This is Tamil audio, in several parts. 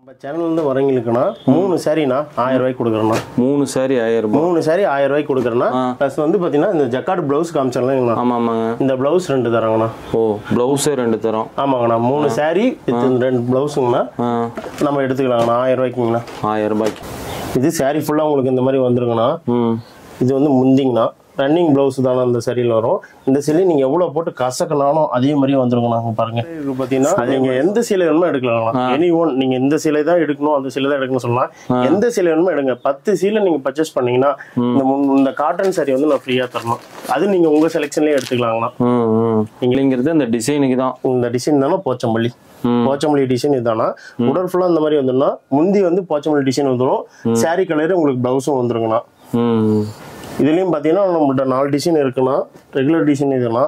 நம்ம சேனல்லேருந்து வரவங்களுக்குண்ணா மூணு சாரிண்ணா ஆயிரம் ரூபாய்க்கு கொடுக்குறேண்ணா மூணு சாரி ஆயிரம் ரூபாய் மூணு சாரி ஆயிரம் ரூபாய்க்கு கொடுக்குறேண்ணா ப்ளஸ் வந்து பார்த்தீங்கன்னா இந்த ஜக்கார்டு ப்ளவுஸ் காமிச்சிடலாங்கண்ணா ஆமாம் ஆமாங்க இந்த ப்ளவுஸ் ரெண்டு தராங்கண்ணா ஓ ப்ளவுஸே ரெண்டு தரோம் ஆமாங்கண்ணா மூணு சாரி வித் இந்த ரெண்டு ப்ளவுஸுங்கண்ணா ஆ நம்ம எடுத்துக்கலாங்கண்ணா ஆயிரம் ரூபாய்க்குங்கண்ணா ஆயிரம் ரூபாய்க்கு இது சாரி ஃபுல்லாக உங்களுக்கு இந்த மாதிரி வந்துருங்கண்ணா ம் இது வந்து முந்திங்கண்ணா ரன்னிங் ப்ளவுஸ் தானே அந்த சரியில் வரும் இந்த சிலை நீங்கள் எவ்வளோ போட்டு கசக்கினாலும் அதே மாதிரியே வந்துருங்கண்ணா இங்க பாருங்க இது பார்த்தீங்கன்னா நீங்கள் எந்த சிலை வேணுமோ எடுக்கலாம்ண்ணா எனி ஒன் நீங்கள் இந்த சிலை தான் எடுக்கணும் அந்த சிலை தான் எடுக்கணும்னு சொல்லலாம் எந்த சிலை வேணுமோ எடுங்க பத்து சீலை நீங்கள் பர்ச்சேஸ் பண்ணீங்கன்னா இந்த முன்- இந்த காட்டன் சாரி வந்து நான் ஃப்ரீயாக தரணும் அது நீங்கள் உங்கள் செலெக்ஷன்லேயே எடுத்துக்கலாங்கண்ணா ம் ம் இல்லைங்கிறது இந்த டிசைனுக்கு தான் இந்த டிசைன் தானே போச்சம்பள்ளி ம். போச்சம்பள்ளி டிசைன் இதுதானா உடல் ஃபுல்லாக இந்த மாதிரி வந்துன்னா முந்தி வந்து போச்சம்பள்ளி டிசைன் வந்துடும் சாரி கலரு உங்களுக்கு ப்ளவுஸும் வந்துருங்கண்ணா ம் இதுலயும் பாத்தீங்கன்னா நம்மகிட்ட நாலு டிசைன் இருக்குன்னா ரெகுலர் டிசைன் இதுனா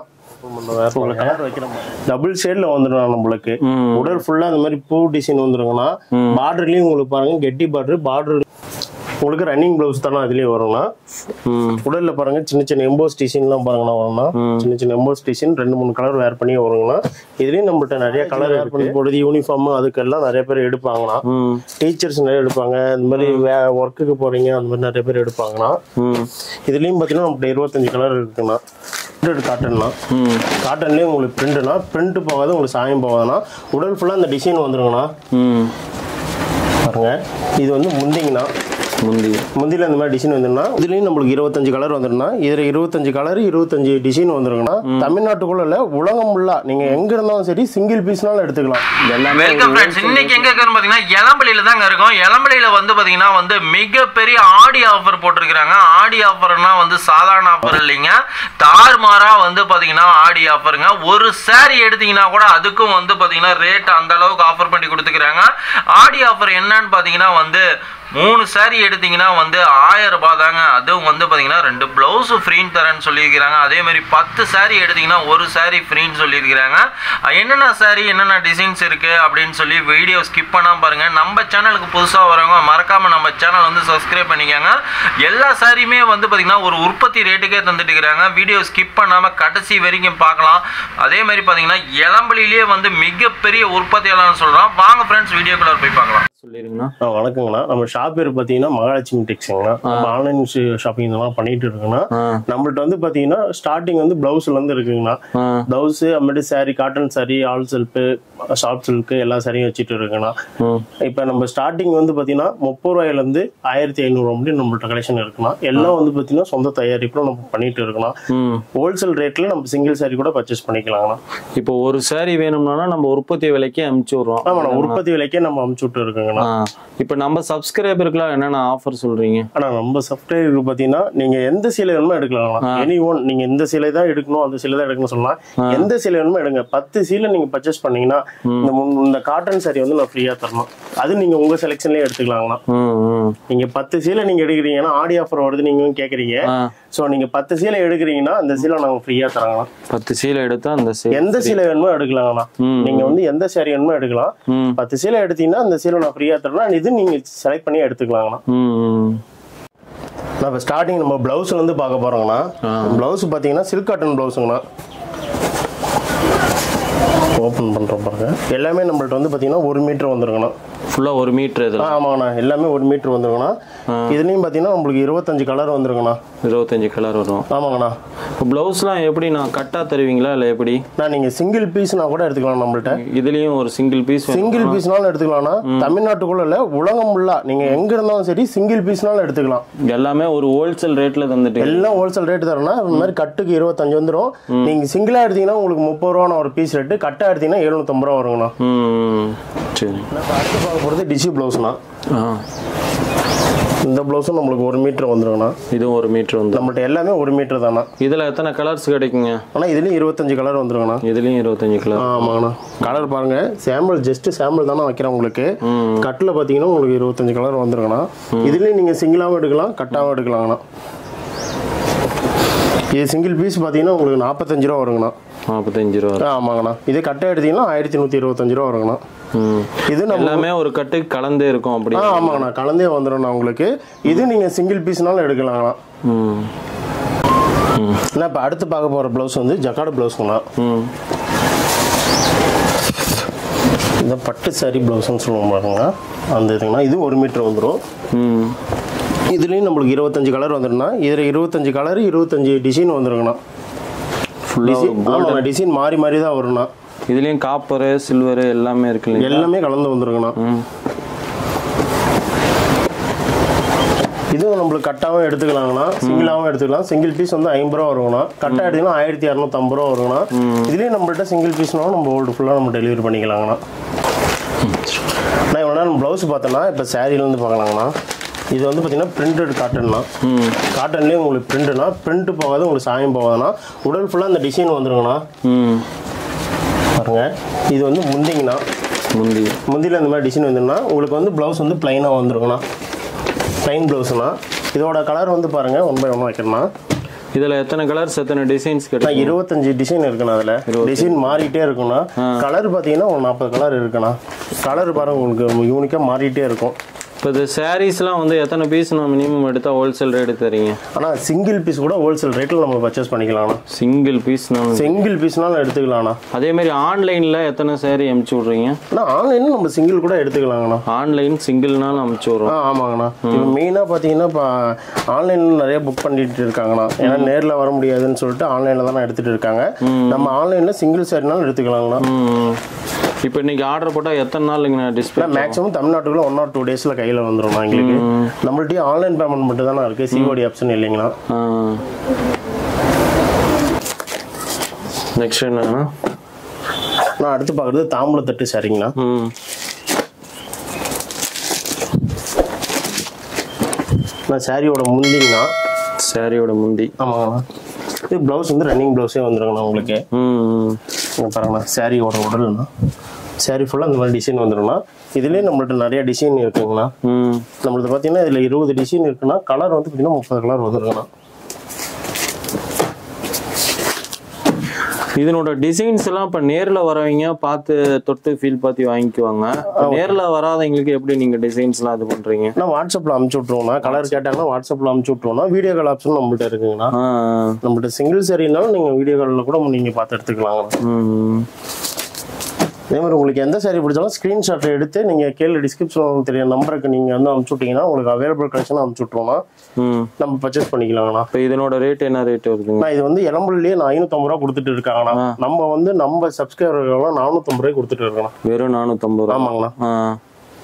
டபுள் ஷேட்ல வந்துடும் நம்மளுக்கு ம். உடல் ஃபுல்லா இந்த மாதிரி பூ டிசைன் வந்துருங்கண்ணா பார்டர்லயும் உங்களுக்கு பாருங்க கெட்டி பார்டர் பார்டர் உங்களுக்கு ரன்னிங் பிளவுஸ் தானே அதுலயும் வரும்ண்ணா ம் உடல்ல பாருங்க சின்ன சின்ன எம்போஸ் டிசைன்லாம் பாருங்கண்ணா வரும்ண்ணா சின்ன சின்ன எம்போஸ் டிசைன் ரெண்டு மூணு கலர் வேர் பண்ணி வருங்கண்ணா இதுலயும் நம்மகிட்ட நிறைய கலர் வேர் பண்ணி போடுறது யூனிஃபார்ம் அதுக்கெல்லாம் நிறைய பேர் எடுப்பாங்கண்ணா ம் டீச்சர்ஸ் நிறைய எடுப்பாங்க இந்த மாதிரி வே ஒர்க்குக்கு போறீங்க அந்த மாதிரி நிறைய பேர் எடுப்பாங்கண்ணா ம் இதுலயும் பாத்தீங்கன்னா நம்மகிட்ட இருபத்தஞ்சு கலர் இருக்குண்ணா பிரிண்டட் காட்டன்னா ம் காட்டன்லேயே உங்களுக்கு பிரிண்ட்னா பிரிண்ட் போகாது உங்களுக்கு சாயம் போகாதுன்னா உடல் ஃபுல்லாக இந்த டிசைன் வந்துருங்கண்ணா ம் பாருங்க இது வந்து முந்திங்கண்ணா முந்தி முந்தியில் இந்த மாதிரி டிசைன் வந்துருன்னா இதுலேயும் நம்மளுக்கு இருபத்தஞ்சு கலர் வந்துருன்னா இதில் இருபத்தஞ்சு கலர் இருபத்தஞ்சு டிசைன் வந்துருங்கண்ணா தமிழ்நாட்டுக்குள்ள இல்லை உலகம் ஃபுல்லாக நீங்கள் எங்கே இருந்தாலும் சரி சிங்கிள் பீஸ்னாலும் எடுத்துக்கலாம் எல்லாமே வெல்கம் ஃப்ரெண்ட்ஸ் இன்னைக்கு எங்க இருக்கோம்னு பாத்தீங்கன்னா எலம்பலியில தாங்க இருக்கோம் எலம்பலியில வந்து பாத்தீங்கன்னா வந்து மிகப்பெரிய ஆடி ஆஃபர் போட்டிருக்கிறாங்க ஆடி ஆஃபர்னா வந்து சாதாரண ஆஃபர் இல்லைங்க தாறுமாறா வந்து பாத்தீங்கன்னா ஆடி ஆஃபருங்க ஒரு saree எடுத்தீங்கன்னா கூட அதுக்கும் வந்து பாத்தீங்கன்னா ரேட் அந்த அளவுக்கு ஆஃபர் பண்ணி கொடுத்துக்கிறாங்க ஆடி ஆஃபர் என்னன்னு பாத்தீங்கன்னா வந்து மூணு saree எடுத்தீங்கன்னா வந்து ஆயிரம் ரூபாய் தாங்க அதுவும் வந்து பாத்தீங்கன்னா ரெண்டு பிளவுஸ் ஃப்ரீன்னு தரேன்னு சொல்லியிருக்கிறாங்க அதே மாதிரி பத்து saree எடுத்தீங்கன்னா ஒரு saree ஃப்ரீன்னு சொல்லியிருக்கிறாங்க அஹ் என்னென்ன saree என்னென்ன டிசைன்ஸ் இருக்கு அப்படின்னு சொல்லி வீடியோ ஸ்கிப் பண்ணாம பாருங்க நம்ம சேனலுக்கு புதுசாக வரவங்க மறக்காம நம்ம சேனல் வந்து சப்ஸ்கிரைப் பண்ணிக்கோங்க எல்லா சாரியுமே வந்து பாத்தீங்கன்னா ஒரு உற்பத்தி ரேட்டுக்கே தந்துட்டு இருக்கிறாங்க வீடியோ ஸ்கிப் பண்ணாம கடைசி வரைக்கும் பார்க்கலாம் அதே மாதிரி பாத்தீங்கன்னா இளம்பலிலேயே வந்து மிகப்பெரிய உற்பத்தியாளர்னு சொல்றோம் வாங்க ஃப்ரெண்ட்ஸ் வீடியோக்குள்ள போய் பார்க்கலாம் சொல்லிருங்கண்ணா ஆ வணக்கங்கண்ணா நம்ம ஷாப் பேர் பார்த்தீங்கன்னா மகாலட்சுமி டெக்ஸுங்கண்ணா நம்ம ஆன்லைன் ஷாப்பிங் இதெல்லாம் பண்ணிட்டு இருக்கோங்கண்ணா ஆ நம்மள்ட்ட வந்து பார்த்தீங்கன்னா ஸ்டார்டிங் வந்து பிளவுஸ்ல இருந்து இருக்குங்கண்ணா ஆ பிளவுஸ் அப்புறமேட்டு saree cotton saree all silk short silk எல்லா சாரியும் வச்சுட்டு இருக்குண்ணா ம் இப்போ நம்ம ஸ்டார்டிங் வந்து பார்த்தீங்கன்னா முப்பது ரூபாயிலேருந்து ஆயிரத்தி ஐநூறு முடியும் நம்மள்ட்ட கலெக்ஷன் இருக்குண்ணா எல்லாம் வந்து பார்த்தீங்கன்னா சொந்த தயாரிப்பில் நம்ம பண்ணிட்டு இருக்கோம் ம் ஹோல்சேல் ரேட்ல நம்ம சிங்கிள் saree கூட பர்ச்சேஸ் பண்ணிக்கலாங்கண்ணா இப்போ ஒரு சாரி வேணும்னா நம்ம உற்பத்தி விலைக்கு அனுப்பிச்சு விடுறோம் ஆமாண்ணா உற்பத்தி விலைக்கே நம்ம அமுச்சு விட்டு இருக்குங்கண்ணா ஆ இப்போ நம்ம சப்ஸ்கிரைபருக்குலாம் என்னென்ன ஆஃபர் சொல்றீங்க ஆனா நம்ம சப்ஸ்கிரைபருக்கு பார்த்தீங்கன்னா நீங்க எந்த சிலை வேணுமோ எடுக்கலாங்களா எனி ஒன் நீங்க இந்த சிலை தான் எடுக்கணும் அந்த சிலை தான் எடுக்கணும் சொல்லலாம் எந்த சிலை வேணுமோ எடுங்க பத்து சீலை நீங்க பர்ச்சேஸ் பண்ணீங்கன்னா இந்த முன்- இந்த காட்டன் saree வந்து நான் ஃப்ரீயா தரணும் அது நீங்க உங்க செலெக்ஷன்லயே எடுத்துக்கலாங்களா ம் ம் நீங்க பத்து சீலை நீங்க எடுக்கிறீங்கன்னா ஆடி ஆஃபர் வருது நீங்க கேக்குறீங்க ஆ சோ நீங்க பத்து சீலை எடுக்கிறீங்கன்னா அந்த சீலை நாங்க ஃப்ரீயா தராங்கண்ணா பத்து சீலை எடுத்தா அந்த சீலை எந்த சீலை வேணுமோ எடுக்கலாங்கண்ணா ம். நீங்க வந்து எந்த saree வேணுமோ எடுக்கலாம் ம் பத்து சீலை எடுத்தீங்கன்னா அந்த சீலை நான் ஃப்ரீயா தரேன் இது நீங்க செலக்ட் பண்ணி எடுத்துக்கலாங்கண்ணா ம் ம் நான் இப்போ ஸ்டார்டிங் நம்ம பிளவுஸ்ல இருந்து பார்க்க போறோங்கண்ணா பிளவுஸ் பார்த்தீங்கன்னா சில்க் காட்டன் பிளவுஸுங்கண்ணா ஓப்பன் பண்றோம் பாருங்க எல்லாமே நம்மள்ட்ட வந்து பார்த்தீங்கன்னா ஒரு மீட்டர் வந்துருங்கண்ணா ஃபுல்லாக ஒரு மீட்ரு ஆ, இதில் ஆமாங்கண்ணா எல்லாமே ஒரு மீட்டர் வந்துருங்கண்ணா இதுலயும் பார்த்தீங்கன்னா உங்களுக்கு இருபத்தஞ்சு கலர் வந்துருங்கண்ணா இருபத்தஞ்சு கலர் வரும் ஆமாங்கண்ணா இப்போ ப்ளவுஸ்லாம் எப்படி நான் கட்டாக தருவீங்களா இல்லை எப்படி நான் நீங்க சிங்கிள் பீஸ்னா கூட எடுத்துக்கலாம் நம்மள்ட்ட இதுலேயும் ஒரு சிங்கிள் பீஸ் சிங்கிள் பீஸ்னாலும் எடுத்துக்கலாம்னா தமிழ்நாட்டுக்குள்ள இல்ல உலகம் ஃபுல்லா நீங்க எங்க இருந்தாலும் சரி சிங்கிள் பீஸ்னாலும் எடுத்துக்கலாம் எல்லாமே ஒரு ஹோல்சேல் ரேட்டில் தந்துட்டு எல்லாம் ஹோல்சேல் ரேட் தரேன்னா இந்த மாதிரி கட்டுக்கு இருபத்தஞ்சு வந்துடும் நீங்க சிங்கிளா எடுத்தீங்கன்னா உங்களுக்கு முப்பது ரூபான ஒரு பீஸ் ரேட்டு கட்டா எடுத்தீங்கன்னா எழுநூத்தம்பது ரூபா வருங்கண்ணா ம் சரி இப்போ அடுத்து பார்க்க போகிறது டிஷ்யூ ப்ளவுஸ்ண்ணா ஆ இந்த ப்ளவுஸும் நம்மளுக்கு ஒரு மீட்டர் வந்துருங்கண்ணா இதுவும் ஒரு மீட்ரு வந்து நம்மள்ட்ட எல்லாமே ஒரு மீட்டர் தானா இதில் எத்தனை கலர்ஸ் கிடைக்குங்க ஆனால் இதுலேயும் இருபத்தஞ்சு கலர் வந்துருங்கண்ணா இதுலேயும் இருபத்தஞ்சு கலர் ஆமாங்கண்ணா கலர் பாருங்க சாம்பிள் ஜஸ்ட் சாம்பிள் தானே வைக்கிறேன் உங்களுக்கு கட்டில் பார்த்தீங்கன்னா உங்களுக்கு இருபத்தஞ்சு கலர் வந்துருங்கண்ணா இதுலேயும் நீங்கள் சிங்கிளாகவும் எடுக்கலாம் கட்டாகவும் எடுக்கலாங்கண்ணா இது சிங்கிள் பீஸ் பார்த்தீங்கன்னா உங்களுக்கு நாற்பத்தஞ்சு ரூபா வருங்கண்ணா நாற்பத்தஞ்சு ரூபா ஆ, ஆமாங்கண்ணா இது கட்டை எடுத்தீங்கன்னா ஆயிரத்தி நூற்றி இருபத்தஞ்சு ரூபா வருங்கண்ணா ம் இது நம்ம எல்லாமே ஒரு கட்டுக்கு கலந்தே இருக்கும் அப்படி ஆ ஆமாங்கண்ணா கலந்தே வந்துடும்ண்ணா உங்களுக்கு இது நீங்கள் சிங்கிள் பீஸ்னாலும் எடுக்கலாங்கண்ணா ம் நான் இப்போ அடுத்து பார்க்க போகிற ப்ளவுஸ் வந்து ஜக்காடு ப்ளவுஸுங்கண்ணா ம் இந்த பட்டு சாரி ப்ளவுஸ்னு சொல்லுவோம் பாருங்க அந்த இதுங்கண்ணா இது ஒரு மீட்டர் வந்துடும் ம் இதுலேயும் நம்மளுக்கு இருபத்தஞ்சு கலர் வந்துடும்னா இதில் இருபத்தஞ்சு கலர் இருபத்தஞ்சு டிசைன் வந்துருங்கண்ணா டிசைன் ஆமாம் டிசைன் மாறி மாறி தான் வரும்ண்ணா இதுலயும் காப்பரு சில்வரு எல்லாமே இருக்கு இல்லையா எல்லாமே கலந்து வந்துருங்கண்ணா ம் இதுவும் நம்மளுக்கு கட்டாகவும் எடுத்துக்கலாங்கண்ணா சிங்கிளாகவும் எடுத்துக்கலாம் சிங்கிள் பீஸ் வந்து ஐம்பது ரூபா வருங்கண்ணா கட்டா எடுத்தீங்கன்னா ஆயிரத்தி இரநூத்தம்பது ரூபா வருங்கண்ணா இதுலேயும் நம்மள்ட்ட சிங்கிள் பீஸ்னாலும் நம்ம ஓல்டு ஃபுல்லாக நம்ம டெலிவரி பண்ணிக்கலாங்கண்ணா நான் இவ்வளோ நேரம் ப்ளவுஸ் பார்த்தோன்னா இப்போ சாரீலேருந்து பார்க்கலாங்கண்ணா இது வந்து பார்த்தீங்கன்னா பிரிண்டட் காட்டன்னா ம் காட்டன்லேயே உங்களுக்கு பிரிண்ட்னா பிரிண்ட் போகாது உங்களுக்கு சாயம் போகாதுன்னா உடல் ஃபுல்லாக இந்த டிசைன் வந்துருங்கண்ணா ம் பாருங்க இது வந்து முந்திங்கண்ணா முந்தி முந்தியில் இந்த மாதிரி டிசைன் வந்துருன்னா உங்களுக்கு வந்து ப்ளவுஸ் வந்து ப்ளைனாக வந்துருங்கண்ணா ப்ளைன் ப்ளவுஸ்னா இதோட கலர் வந்து பாருங்க ஒன் பை ஒன் வைக்கணும்னா இதுல எத்தனை கலர்ஸ் எத்தனை டிசைன்ஸ் நான் கிடைக்கும் இருபத்தஞ்சு டிசைன் இருக்குண்ணா அதில் டிசைன் மாறிட்டே இருக்குண்ணா கலர் பார்த்தீங்கன்னா ஒரு நாற்பது கலர் இருக்குண்ணா கலர் பாருங்க உங்களுக்கு யூனிக்காக மாறிட்டே இருக்கும் இப்போ இந்த சாரீஸ்லாம் வந்து எத்தனை பீஸ் நான் மினிமம் எடுத்தா ஹோல்சேல் ரேட்டு தரீங்க ஆனால் சிங்கிள் பீஸ் கூட ஹோல்சேல் ரேட்டில் நம்ம பர்ச்சேஸ் பண்ணிக்கலாம்ண்ணா சிங்கிள் பீஸ் நான் சிங்கிள் பீஸ்னாலும் எடுத்துக்கலாம்ண்ணா அதே மாதிரி ஆன்லைன்ல எத்தனை சாரி அமுச்சு விட்றீங்க ஆனால் ஆன்லைனில் நம்ம சிங்கிள் கூட எடுத்துக்கலாங்கண்ணா ஆன்லைன் சிங்கிள்னாலும் அமுச்சு ஆ விட்றோம் ஆமாங்கண்ணா இப்போ மெயினாக பார்த்தீங்கன்னா இப்போ ஆன்லைனில் நிறைய புக் பண்ணிட்டு இருக்காங்கண்ணா ஏன்னா நேரில் வர முடியாதுன்னு சொல்லிட்டு ஆன்லைனில் தானே எடுத்துகிட்டு இருக்காங்க நம்ம ஆன்லைனில் சிங்கிள் சாரினாலும் எடுத்துக்கலாங்கண்ணா ம் இப்போ இன்னைக்கு ஆர்டர் போட்டால் எத்தனை நாளுங்க நான் டிஸ்பிளே மேக்ஸிமம் தமிழ்நாட்டுக்குள்ள ஒன் ஆர் டூ டேஸில் கையில் வந்துடும் எங்களுக்கு நம்மள்ட்டயே ஆன்லைன் பேமெண்ட் மட்டும் தானே இருக்குது சிஓடி ஆப்ஷன் இல்லைங்கண்ணா நெக்ஸ்ட் என்னன்னா நான் அடுத்து பார்க்குறது தாம்பூலத்தட்டு சரிங்கண்ணா ம் நான் சாரியோட முந்திங்கண்ணா சாரியோட முந்தி ஆமாங்கண்ணா இது ப்ளவுஸ் வந்து ரன்னிங் ப்ளவுஸே வந்துருங்கண்ணா உங்களுக்கு ம் இங்க பாருங்கண்ணா சாரியோட உடல்ண்ணா சாரி ஃபுல்லாக இந்த மாதிரி டிசைன் வந்துடும்ண்ணா இதுலேயே நம்மள்ட்ட நிறைய டிசைன் இருக்குங்கண்ணா ம் நம்மளது பார்த்தீங்கன்னா இதில் இருபது டிசைன் இருக்குன்னா கலர் வந்து பார்த்தீங்கன்னா முப்பது கலர் வந்துருங்கண்ணா இதனோட டிசைன்ஸ் எல்லாம் இப்போ நேர்ல வரவங்க பார்த்து தொட்டு ஃபீல் பார்த்து வாங்கிக்குவாங்க இப்ப நேர்ல வராதவங்களுக்கு எப்படி நீங்க டிசைன்ஸ்லாம் இது பண்றீங்க நான் வாட்ஸ்அப்பில் அமுச்சு விட்ருவோண்ணா கலர் கேட்டாங்கன்னா வாட்ஸ்அப்பில் அமுச்சு விட்ருவோம்னா வீடியோ கால் ஆப்ஷன் நம்மள்ட்ட இருக்குங்கண்ணா ஆ ஆ. நம்மள்ட்ட சிங்கிள் சரினாலும் நீங்கள் வீடியோ காலில் கூட நீங்கள் பார்த்து எடுத்துக்கலாங்கண்ணா ம் அதே மாதிரி உங்களுக்கு எந்த சாரி பிடிச்சாலும் ஸ்க்ரீன்ஷாட் எடுத்து நீங்கள் கீழே டிஸ்கிரிப்ஷன் தெரிய நம்பருக்கு நீங்கள் வந்து அமுச்சு விட்டீங்கன்னா உங்களுக்கு அவைலபிள் கலெக்ஷன் அமுச்சு விட்ருவோம்னா ம் நம்ம பர்ச்சேஸ் பண்ணிக்கலாங்கண்ணா இப்போ இதனோட ரேட் என்ன ரேட் வருதுங்க நான் இது வந்து இளம்புள்ளியே நான் ஐநூற்றம்பது ரூபா கொடுத்துட்டு இருக்காங்கண்ணா நம்ம வந்து நம்ம சப்ஸ்கிரைபர்கள்லாம் நானூற்றம்பது ரூபாய் கொடுத்துட்டு இருக்கோம் வெறும் நானூற்றம்பது ரூபா ஆமாங்கண்ணா ஆ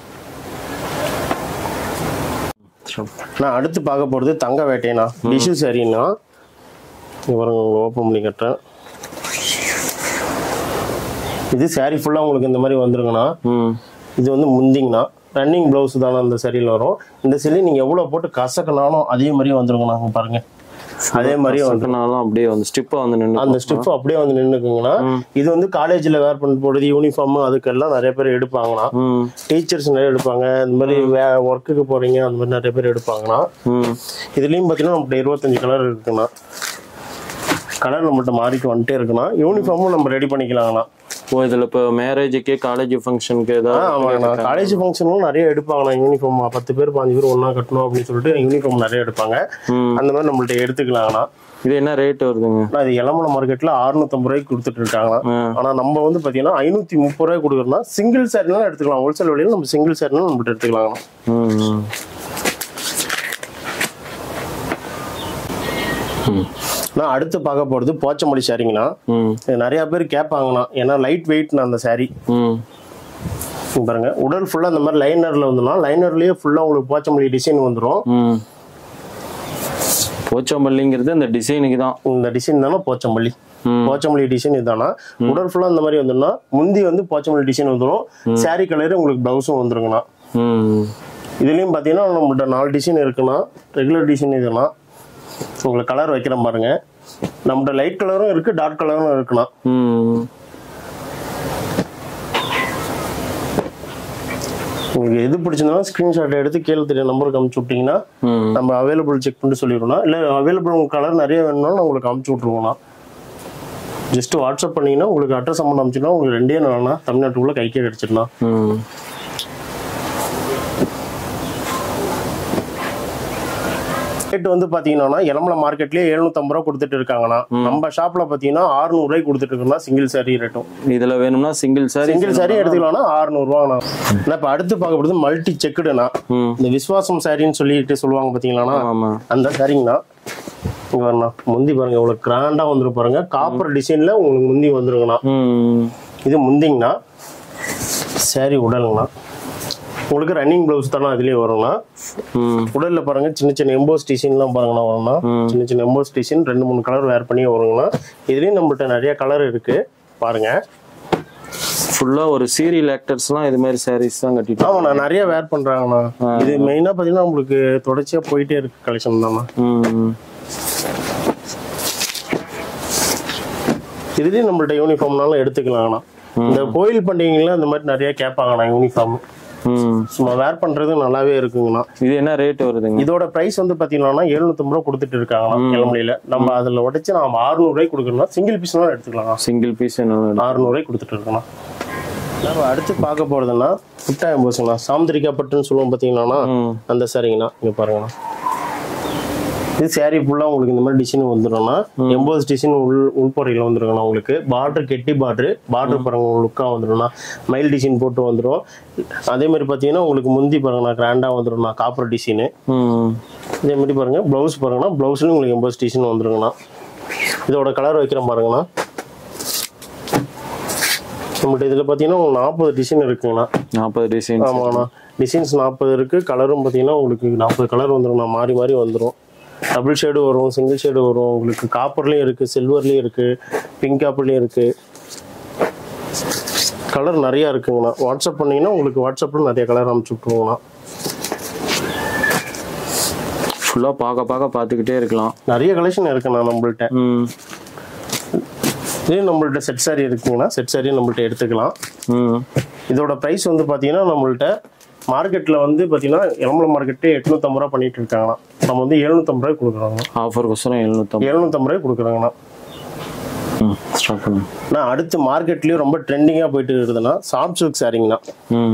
நான் அடுத்து பார்க்க போகிறது தங்க வேட்டைண்ணா டிஷ்யூ சாரின்னா இங்க பாருங்க உங்களுக்கு ஓப்பன் பண்ணி கட்டுறேன் இது சாரி ஃபுல்லாக உங்களுக்கு இந்த மாதிரி வந்துருங்கண்ணா ம் இது வந்து முந்திங்கண்ணா ரன்னிங் ப்ளவுஸ் தானே அந்த சரியில் வரும் இந்த சிலி நீங்கள் எவ்வளோ போட்டு கசக்கினாலும் அதே மாதிரியே வந்துருங்கண்ணா இங்க பாருங்க அதே மாதிரியே வந்து நாளும் அப்படியே வந்து ஸ்டிப்பாக வந்து நின்று அந்த ஸ்டிப் அப்படியே வந்து நின்றுக்குங்கண்ணா இது வந்து காலேஜில் வேர் பண்ணி போடுறது யூனிஃபார்ம் அதுக்கெல்லாம் நிறைய பேர் எடுப்பாங்கண்ணா ம் டீச்சர்ஸ் நிறைய எடுப்பாங்க இந்த மாதிரி வே ஒர்க்குக்கு போகிறீங்க அந்த மாதிரி நிறைய பேர் எடுப்பாங்கண்ணா ம் இதுலேயும் பார்த்தீங்கன்னா நம்மகிட்ட இருபத்தஞ்சு கலர் இருக்குண்ணா கலர் நம்மகிட்ட மாறிட்டு வந்துட்டே இருக்குண்ணா யூனிஃபார்மும் நம்ம ரெடி பண்ணிக்கலாங்கண்ணா ஓ இதில் இப்போ மேரேஜுக்கு காலேஜ் ஃபங்க்ஷனுக்கு ஆ ஏதாவது ஆமாங்கண்ணா காலேஜ் ஃபங்க்ஷனும் நிறைய எடுப்பாங்கண்ணா யூனிஃபார்ம் பத்து பேர் பாஞ்சு பேர் ஒன்றா கட்டணும் அப்படின்னு சொல்லிட்டு யூனிஃபார்ம் நிறைய எடுப்பாங்க ம் அந்த மாதிரி நம்மள்ட்ட எடுத்துக்கலாங்கண்ணா இது என்ன ரேட் வருதுங்க ஆனால் இது இளமலை மார்க்கெட்டில் அறுநூத்தம்பது ரூபாய்க்கு கொடுத்துட்டு இருக்காங்கண்ணா ஆ. ஆனால் நம்ம வந்து பார்த்தீங்கன்னா ஐநூற்றி முப்பது ரூபாய் கொடுக்குறோம்னா சிங்கிள் சாரினாலும் எடுத்துக்கலாம் ஹோல்சேல் விலையில் நம்ம சிங்கிள் சாரினாலும் நம்மள்ட்ட எடுத்துக்கலாங்கண்ணா ம் ம் நான் அடுத்து பார்க்க போகிறது போச்சமல்லி சாரிங்கண்ணா ம் இது நிறைய பேர் கேட்பாங்கண்ணா ஏன்னா லைட் வெயிட்னா அந்த சாரி ம் இங்க பாருங்க உடல் ஃபுல்லாக இந்த மாதிரி லைனரில் வந்துடும் லைனர்லேயே ஃபுல்லாக உங்களுக்கு போச்சமல்லி டிசைன் வந்துடும் ம் போச்சம்பள்ளிங்கிறது அந்த டிசைனுக்கு தான் இந்த டிசைன் தானே போச்சம்பள்ளி ம். போச்சமல்லி டிசைன் இதுதானா உடல் ஃபுல்லாக இந்த மாதிரி வந்துடும்னா முந்தி வந்து போச்சமல்லி டிசைன் வந்துடும் சாரி கலரு உங்களுக்கு ப்ளவுஸும் வந்துருங்கண்ணா ம் இதுலேயும் பார்த்தீங்கன்னா நம்மள்ட்ட நாலு டிசைன் இருக்குண்ணா ரெகுலர் டிசைன் இதுனா உங்களுக்கு கலர் வைக்கிறேன் பாருங்க நம்மள்ட்ட லைட் கலரும் இருக்கு டார்க் கலரும் இருக்குண்ணா ம் உங்களுக்கு எது பிடிச்சிருந்தாலும் ஸ்க்ரீன்ஷாட் எடுத்து கீழே தெரிய நம்பருக்கு அமுச்சு விட்டீங்கன்னா ம் நம்ம அவைலபிள் செக் பண்ணிட்டு சொல்லிடுவோம் இல்லை அவைலபிள் உங்களுக்கு கலர் நிறைய வேணும்னாலும் உங்களுக்கு அமுச்சு விட்ருவோம்ண்ணா ஜஸ்ட் வாட்ஸ்அப் பண்ணீங்கன்னா உங்களுக்கு அட்ரஸ் அமௌண்ட் அமுச்சுன்னா உங்களுக்கு ரெண்டே நாள்னா தமிழ்நாட்டுக்குள்ள கைக்கே கிடச்சிடலாம் ம் ரேட் வந்து பாத்தீங்கன்னா எலமலை மார்க்கெட்லயே எழுநூத்தம்பது ரூபா கொடுத்துட்டு இருக்காங்கண்ணா நம்ம ஷாப்ல பாத்தீங்கன்னா 600 ரூபாய்க்கு கொடுத்துட்டு இருக்கோம்னா சிங்கிள் சாரி ரேட்டும் இதுல வேணும்னா சிங்கிள் சாரி சிங்கிள் சாரி எடுத்துக்கலாம்னா 600 ரூபாண்ணா நான் இப்ப அடுத்து பார்க்க போறது மல்டி செக்குடுண்ணா ம் இந்த விஸ்வாசம் சாரின்னு சொல்லிட்டு சொல்லுவாங்க பாத்தீங்களாண்ணா ஆமா அந்த சாரிங்கண்ணா இங்க வரணும் முந்தி பாருங்க இவ்வளவு கிராண்டா வந்துரும் பாருங்க காப்பர் டிசைன்ல உங்களுக்கு முந்தி வந்துருங்கண்ணா ம் இது முந்திங்கண்ணா சாரி உடலுங்கண்ணா உங்களுக்கு ரன்னிங் பிளவுஸ் தானே அதுலயே வருங்கண்ணா ம் உடல்ல பாருங்க சின்ன சின்ன எம்போஸ் டிசைன்லாம் பாருங்கண்ணா வரும்ண்ணா சின்ன சின்ன எம்போஸ் டிசைன் ரெண்டு மூணு கலர் வேர் பண்ணி வருங்கண்ணா இதுலயும் நம்மள்ட்ட நிறைய கலர் இருக்கு பாருங்க ஃபுல்லா ஒரு சீரியல் ஆக்டர்ஸ்லாம் இது மாதிரி சாரீஸ் தான் கட்டிட்டு ஆமாண்ணா நிறைய வேர் பண்றாங்கண்ணா இது மெயினா பாத்தீங்கன்னா உங்களுக்கு தொடர்ச்சியா போயிட்டே இருக்கு கலெக்ஷன் தான்ண்ணா ம் இதுலயும் நம்மள்ட்ட யூனிஃபார்ம்னாலும் எடுத்துக்கலாங்கண்ணா இந்த கோயில் பண்டிகைகள்லாம் இந்த மாதிரி நிறைய கேட்பாங்கண்ணா யூனிஃபார்ம் ம் சும்மா வேர் பண்றது நல்லாவே இருக்குங்கண்ணா இது என்ன ரேட் வருதுங்க இதோட பிரைஸ் வந்து பாத்தீங்கன்னா எழுநூத்தம்பது ரூபா கொடுத்துட்டு இருக்காங்கண்ணா இளமலையில நம்ம அதுல உடைச்சு நம்ம 600 ரூபாய்க்கு கொடுக்கணும்னா சிங்கிள் பீஸ்னாலும் எடுத்துக்கலாம் சிங்கிள் பீஸ் என்ன அறுநூறுவாய்க்கு கொடுத்துட்டு இருக்கணும் நம்ம அடுத்து பார்க்க போறதுன்னா புட்டாயம் போசுங்கண்ணா சாமுந்திரிக்கா பட்டுன்னு சொல்லுவோம் பார்த்தீங்கன்னா ம் அந்த சாரிங்கண்ணா இங்க பாருங்கண்ணா இது saree ஃபுல்லா உங்களுக்கு இந்த மாதிரி டிசைன் வந்துடும்னா எம்போஸ் டிசைன் உள் உள்பொறையில் வந்துருங்கண்ணா உங்களுக்கு பார்டர் கெட்டி பார்டர் பார்டர் பாருங்க லுக்காக வந்துடும்ண்ணா மயில் டிசைன் போட்டு வந்துடும் அதே மாதிரி பார்த்தீங்கன்னா உங்களுக்கு முந்தி பாருங்கண்ணா கிராண்டாக வந்துடும்ண்ணா காப்பர் டிசைனு ம் இதே மாதிரி பாருங்க ப்ளவுஸ் பாருங்கண்ணா ப்ளவுஸ்லையும் உங்களுக்கு எம்போஸ் டிசைன் வந்துருங்கண்ணா இதோட கலர் வைக்கிறேன் பாருங்கண்ணா நம்மகிட்ட இதில் பார்த்தீங்கன்னா உங்களுக்கு நாற்பது டிசைன் இருக்குங்கண்ணா நாற்பது டிசைன் ஆமாண்ணா டிசைன்ஸ் நாற்பது இருக்கு கலரும் பார்த்தீங்கன்னா உங்களுக்கு நாற்பது கலர் வந்துருங்கண்ணா மாறி மாறி வந்துடும் டபுள் ஷேடு வரும் சிங்கிள் ஷேடு வரும் உங்களுக்கு காப்பர்லேயும் இருக்கு சில்வர்லேயும் இருக்கு பிங்க் காப்பர்லேயும் இருக்கு கலர் நிறைய இருக்குங்கண்ணா வாட்ஸ்அப் பண்ணீங்கன்னா உங்களுக்கு வாட்ஸ்அப்பில் நிறைய கலர் அனுப்பிச்சு விட்ருவோங்கண்ணா ஃபுல்லா பார்க்க பார்க்க பார்த்துக்கிட்டே இருக்கலாம் நிறைய கலெக்ஷன் இருக்குண்ணா நம்மள்ட்ட ம் இதே நம்மள்ட்ட செட் சாரி இருக்குங்கன்னா செட் சாரி நம்மள்ட்ட எடுத்துக்கலாம் ம் இதோட ப்ரைஸ் வந்து பார்த்தீங்கன்னா நம்மள்ட்ட மார்க்கெட்டில் வந்து பார்த்தீங்கன்னா எலம்பலம் மார்க்கெட்டே எட்நூத்தம்பது ரூபா பண்ணிட்டு இருக்காங்கண்ணா நம்ம வந்து எழுநூத்தம்பது ரூபாய் கொடுக்குறாங்க ஆஃபர் கொசரம் எழுநூத்தம்பது எழுநூத்தம்பது ரூபாய் கொடுக்குறாங்கண்ணா ம் ஸ்டார்ட் பண்ணுங்க நான் அடுத்து மார்க்கெட்லேயும் ரொம்ப ட்ரெண்டிங்காக போயிட்டு இருக்குதுன்னா சாஃப்ட் சில்க் சாரிங்கண்ணா ம்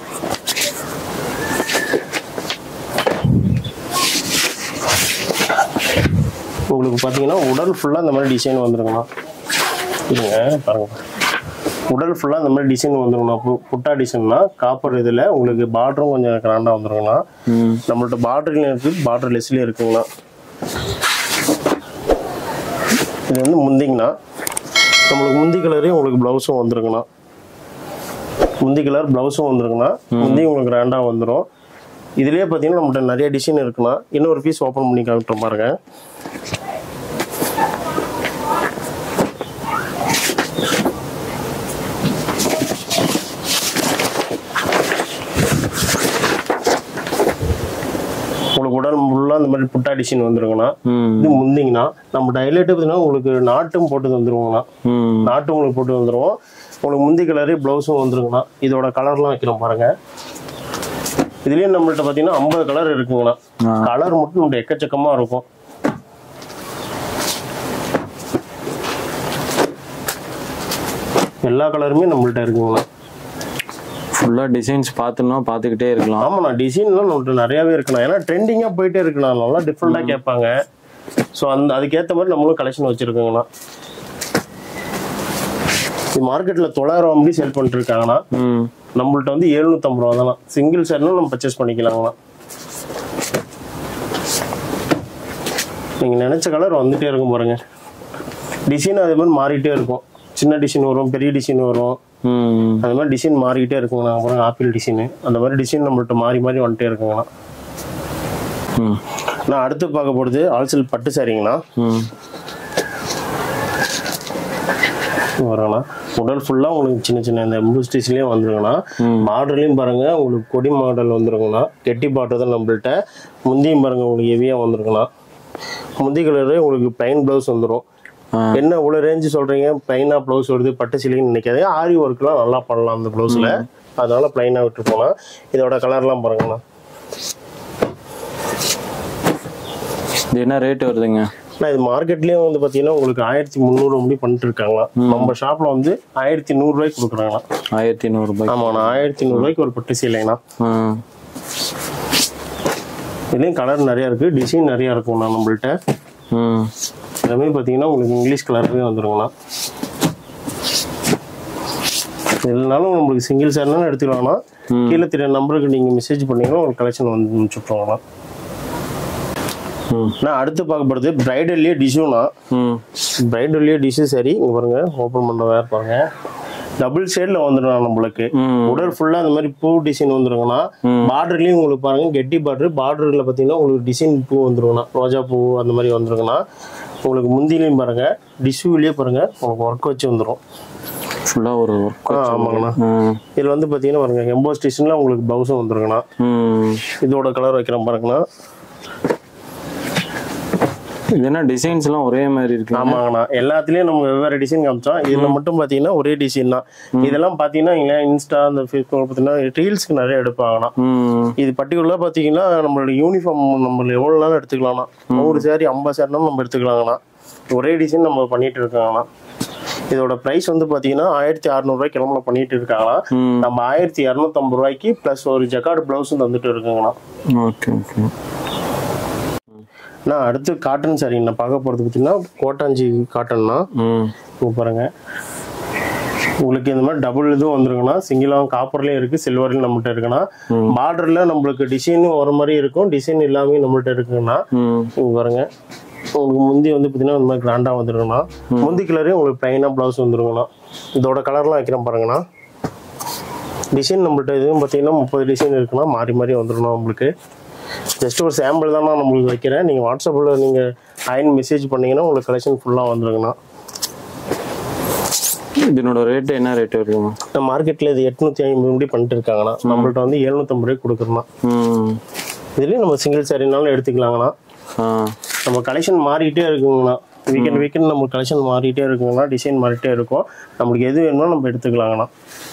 உங்களுக்கு பார்த்தீங்கன்னா உடல் ஃபுல்லாக இந்த மாதிரி டிசைன் வந்துருங்கண்ணா இருங்க பாருங்க உடல் ஃபுல்லாக இந்த மாதிரி டிசைன் வந்துருங்கண்ணா பு- புட்டா டிசைன்னா காப்பர் இதில் உங்களுக்கு பார்டரும் கொஞ்சம் கிராண்டாக வந்துருங்கண்ணா ம் நம்மள்ட்ட பார்டர்லையும் இருக்குது பார்டர் லெஸ்லேயும் இருக்குங்கண்ணா இது வந்து முந்திங்கண்ணா நம்மளுக்கு முந்தி கலரே உங்களுக்கு ப்ளவுஸும் வந்துருங்கண்ணா முந்தி கலர் ப்ளவுஸும் வந்துருங்கண்ணா முந்தி உங்களுக்கு கிராண்டாக வந்துடும் இதுலயே பார்த்தீங்கன்னா நம்மள்ட்ட நிறைய டிசைன் இருக்குண்ணா இன்னொரு பீஸ் ஓப்பன் பண்ணி காமிட்டோம் பாருங்க உங்களுக்கு உடல் ஃபுல்லாக இந்த மாதிரி புட்டா டிசைன் வந்துருங்கண்ணா ம் இது முந்திங்கண்ணா நம்ம டைலைட்டு பார்த்தீங்கன்னா உங்களுக்கு நாட்டும் போட்டு வந்துருவோங்கண்ணா ம் நாட்டு உங்களுக்கு போட்டு வந்துருவோம் உங்களுக்கு முந்தி கலரு ப்ளவுஸும் வந்துருங்கண்ணா இதோட கலர்லாம் வைக்கிறோம் பாருங்க இதுலயும் நம்மள்ட்ட பார்த்தீங்கன்னா ஐம்பது கலர் இருக்குங்கண்ணா ஆ. கலர் மட்டும் நம்மள்ட்ட எக்கச்சக்கமா இருக்கும் எல்லா கலருமே நம்மள்ட்ட இருக்குங்கண்ணா ஃபுல்லா டிசைன்ஸ் பார்த்தோம்னா பார்த்துக்கிட்டே இருக்கலாம் ஆமாண்ணா டிசைன்லாம் நம்மள்ட்ட நிறையாவே இருக்குண்ணா ஏன்னா ட்ரெண்டிங்காக போயிட்டே இருக்குண்ணா நல்லா டிஃப்ரெண்ட்டாக கேட்பாங்க ஸோ அந்த அதுக்கேற்ற மாதிரி நம்மளும் கலெக்ஷன் வச்சுருக்கோங்கண்ணா இது மார்க்கெட்டில் தொள்ளாயிரம் அப்படி சேல் பண்ணிட்டு இருக்காங்கண்ணா ம் நம்மள்ட்ட வந்து எழுநூத்தம்பது ரூபா தானே சிங்கிள் ஷர்ட்னா நம்ம பர்ச்சேஸ் பண்ணிக்கலாங்கண்ணா நீங்கள் நினச்ச கலர் வந்துட்டே இருக்கும் பாருங்க டிசைன் அதே மாதிரி மாறிட்டே இருக்கும் சின்ன டிசைன் வரும் பெரிய டிசைன் வரும் ம் அந்த மாதிரி டிசைன் மாறிக்கிட்டே இருக்குங்கண்ணா அப்புறம் ஆப்பிள் டிசைனு அந்த மாதிரி டிசைன் நம்மள்ட்ட மாறி மாறி வந்துட்டே இருக்குங்கண்ணா ம் நான் அடுத்து பார்க்க போகிறது ஆல்சல் பட்டு சாரிங்கண்ணா ம் வரங்கண்ணா உடல் ஃபுல்லாக உங்களுக்கு சின்ன சின்ன இந்த எம்பூஸ் டிசைன்லேயும் வந்துருங்கண்ணா பார்டர்லையும் பாருங்க உங்களுக்கு கொடி மாடல் வந்துருங்கண்ணா கெட்டி பார்டர் தான் நம்மள்ட்ட முந்தியும் பாருங்க உங்களுக்கு ஹெவியாக வந்துருங்கண்ணா முந்தி கலரு உங்களுக்கு பிளைன் ப்ளவுஸ் வந்துடும் ஆ. என்ன இவ்வளோ ரேஞ்சு சொல்கிறீங்க பிளைனாக ப்ளவுஸ் வருது பட்டு சிலின்னு நினைக்காதீங்க ஆரி ஒர்க்லாம் நல்லா பண்ணலாம் அந்த ப்ளவுஸில் அதனால பிளைனாக விட்டு போகலாம் இதோட கலர்லாம் பாருங்கண்ணா இது என்ன ரேட் வருதுங்க நான் இது மார்க்கெட்லேயும் வந்து பார்த்தீங்கன்னா உங்களுக்கு ஆயிரத்தி முந்நூறு முடி பண்ணிட்டு இருக்காங்களா நம்ம ஷாப்பில் வந்து ஆயிரத்தி நூறுரூவாய்க்கு கொடுக்குறாங்கண்ணா ஆயிரத்தி நூறுபாய் ஆமாண்ணா ஆயிரத்தி நூறுரூவாய்க்கு ஒரு பட்டு சீலைங்கண்ணா ஆ இதுலேயும் கலர் நிறையா இருக்குது டிசைன் நிறையா இருக்குங்கண்ணா நம்மள்ட்ட ம் எல்லாமே பார்த்தீங்கன்னா உங்களுக்கு இங்கிலீஷ் கலர்லேயே வந்துருங்கண்ணா இல்லைனாலும் உங்களுக்கு சிங்கிள் சேர்னாலும் எடுத்துக்கலாம்னா கீழே தெரிய நம்பருக்கு நீங்கள் மெசேஜ் பண்ணீங்கன்னா உங்களுக்கு கலெக்ஷன் வந்து முடிச்சுட்ருவாங்கண்ணா ம் நான் அடுத்து பார்க்க போகிறது ப்ரைடல்லையே டிஷ்யூனா ம் ப்ரைடல்லையே டிஷ்ஷு சரி இங்கே பாருங்க ஓப்பன் பண்ணுற வேறு பாருங்க டபுள் ஷேடில் வந்துடும் நம்மளுக்கு ம் உடல் ஃபுல்லாக அந்த மாதிரி பூ டிசைன் வந்துருங்கண்ணா பார்டர்லேயும் உங்களுக்கு பாருங்க கெட்டி பார்டர் பார்டரில் பார்த்தீங்கன்னா உங்களுக்கு டிசைன் பூ வந்துருங்கண்ணா ரோஜா பூ அந்த மாதிரி வந்துருங்கண்ணா உங்களுக்கு முந்திலையும் பாருங்க டிஷ்யூலேயே பாருங்க உங்களுக்கு ஒர்க் வச்சு வந்துடும் ஃபுல்லாக ஒரு ஒர்க் ஆ ஆமாங்கண்ணா ம் இதில் வந்து பார்த்தீங்கன்னா பாருங்க எம்போஸ் டிசைனில் உங்களுக்கு ப்ளவுஸும் வந்துருங்கண்ணா ம் இதோட கலர் வைக்கிறேன் பாருங்கண்ணா இது என்ன டிசைன்ஸ்லாம் ஒரே மாதிரி இருக்கு ஆமாங்கண்ணா எல்லாத்துலயும் நம்ம வெவ்வேறு டிசைன் காமிச்சோம் இதுல மட்டும் பாத்தீங்கன்னா ஒரே டிசைன் தான் இதெல்லாம் பாத்தீங்கன்னா இங்க இன்ஸ்டா அந்த ஃபேஸ்புக் பாத்தீங்கன்னா ரீல்ஸ்க்கு நிறைய எடுப்பாங்கண்ணா ம் இது பர்டிகுலரா பாத்தீங்கன்னா நம்மளோட யூனிஃபார்ம் நம்ம எவ்வளவு நாள் எடுத்துக்கலாம்னா நூறு சேரி ஐம்பது சேரினாலும் நம்ம எடுத்துக்கலாங்கண்ணா ஒரே டிசைன் நம்ம பண்ணிட்டு இருக்காங்கண்ணா இதோட பிரைஸ் வந்து பாத்தீங்கன்னா ஆயிரத்தி அறுநூறுவாய்க்கு கிளம்புல பண்ணிட்டு இருக்காங்களா ம் நம்ம ஆயிரத்தி இரநூத்தம்பது ரூபாய்க்கு பிளஸ் ஒரு ஜக்கார்டு பிளவுஸும் தந்துட்டு இருக்குங்கண்ணா ஓகே ஓகே நான் அடுத்து காட்டன் சாரி நான் பார்க்க போறது பார்த்தீங்கன்னா கோட்டாஞ்சி காட்டன்னா ம் இங்க பாருங்க உங்களுக்கு இந்த மாதிரி டபுள் இதுவும் வந்துருக்குன்னா சிங்கிளாகவும் காப்பர்லேயும் இருக்கு சில்வர்லையும் நம்மள்ட்ட இருக்குன்னா பார்டர்ல நம்மளுக்கு டிசைனும் வர மாதிரி இருக்கும் டிசைன் எல்லாமே நம்மள்ட்ட இருக்குங்கன்னா ம் இங்க பாருங்க உங்களுக்கு முந்தி வந்து பார்த்தீங்கன்னா இந்த மாதிரி கிராண்டாக வந்துருக்குண்ணா முந்தி கலரே உங்களுக்கு ப்ளைனாக ப்ளவுஸ் வந்துருங்கண்ணா இதோட கலர்லாம் வைக்கிறேன் பாருங்கண்ணா டிசைன் நம்மள்ட்ட இதுவும் பார்த்தீங்கன்னா முப்பது டிசைன் இருக்குன்னா மாறி மாறி வந்துடணும் உங்களுக்கு ஜஸ்ட் ஒரு சாம்பிள் தான் நான் நம்மளுக்கு வைக்கிறேன் நீங்கள் வாட்ஸ்அப்பில் நீங்கள் அயன் மெசேஜ் பண்ணீங்கன்னா உங்களுக்கு கலெக்ஷன் ஃபுல்லாக வந்துருங்கண்ணா இதனோட ரேட் என்ன ரேட் வருதுங்க நம்ம மார்க்கெட்டில் இது எட்நூற்றி ஐம்பது முடி பண்ணிட்டு இருக்காங்கண்ணா நம்மள்ட்ட வந்து எழுநூத்தம்பது ரூபாய்க்கு கொடுக்குறோண்ணா ம் இதுலேயும் நம்ம சிங்கிள் சாரினாலும் எடுத்துக்கலாங்கண்ணா ஆ நம்ம கலெக்ஷன் மாறிட்டே இருக்குங்கண்ணா வீக்கெண்ட் வீக்கெண்ட் நம்ம கலெக்ஷன் மாறிட்டே இருக்குங்கண்ணா டிசைன் மாறிட்டே இருக்கும் நம்மளுக்கு எது வேணுமோ நம்ம எடுத்துக்கலாங்கண்ணா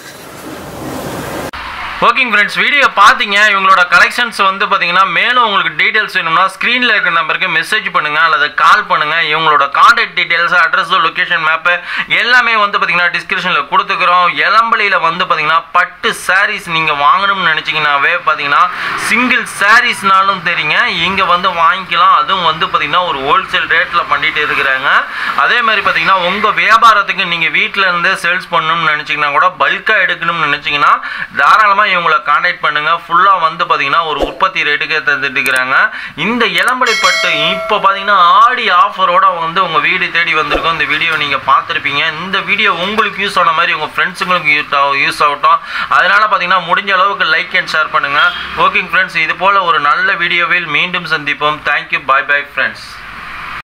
ஓகேங்க ஃப்ரெண்ட்ஸ் வீடியோ பார்த்தீங்க இவங்களோட கலெக்ஷன்ஸ் வந்து பார்த்தீங்கன்னா மேலும் உங்களுக்கு டீடைல்ஸ் வேணும்னா ஸ்க்ரீனில் இருக்கிற நம்பருக்கு மெசேஜ் பண்ணுங்க அல்லது கால் பண்ணுங்க இவங்களோட contact details address location map எல்லாமே வந்து பார்த்தீங்கன்னா டிஸ்கிரிப்ஷனில் கொடுத்துக்கிறோம் எலம்பலியில் வந்து பார்த்தீங்கன்னா பட்டு சாரீஸ் நீங்கள் வாங்கணும்னு நினச்சிங்கனாவே பார்த்தீங்கன்னா சிங்கிள் சாரீஸ்னாலும் தெரியுங்க இங்கே வந்து வாங்கிக்கலாம் அதுவும் வந்து பார்த்தீங்கன்னா ஒரு ஹோல்சேல் ரேட்டில் பண்ணிட்டு இருக்கிறாங்க அதே மாதிரி பார்த்தீங்கன்னா உங்கள் வியாபாரத்துக்கு நீங்கள் வீட்டில் இருந்தே சேல்ஸ் பண்ணணும்னு நினச்சிங்கன்னா கூட பல்காக எடுக்கணும்னு நினச்சிங்கன்னா தாராளமாக இவங்களை காண்டாக்ட் பண்ணுங்க ஃபுல்லாக வந்து பார்த்தீங்கன்னா ஒரு உற்பத்தி ரேட்டுக்கே தந்துட்டு இருக்கிறாங்க இந்த இளம்பலை பட்டு இப்போ பார்த்தீங்கன்னா ஆடி ஆஃபரோட வந்து உங்கள் வீடு தேடி வந்திருக்கோம் இந்த வீடியோ நீங்கள் பார்த்துருப்பீங்க இந்த வீடியோ உங்களுக்கு யூஸ் ஆன மாதிரி உங்கள் ஃப்ரெண்ட்ஸுங்களுக்கு யூஸ் ஆகட்டும் அதனால பார்த்தீங்கன்னா முடிஞ்ச அளவுக்கு லைக் அண்ட் ஷேர் பண்ணுங்க ஓகேங்க ஃப்ரெண்ட்ஸ் இது போல ஒரு நல்ல வீடியோவில் மீண்டும் சந்திப்போம் தேங்க்யூ பாய் பாய் ஃப்ரெண்ட்ஸ்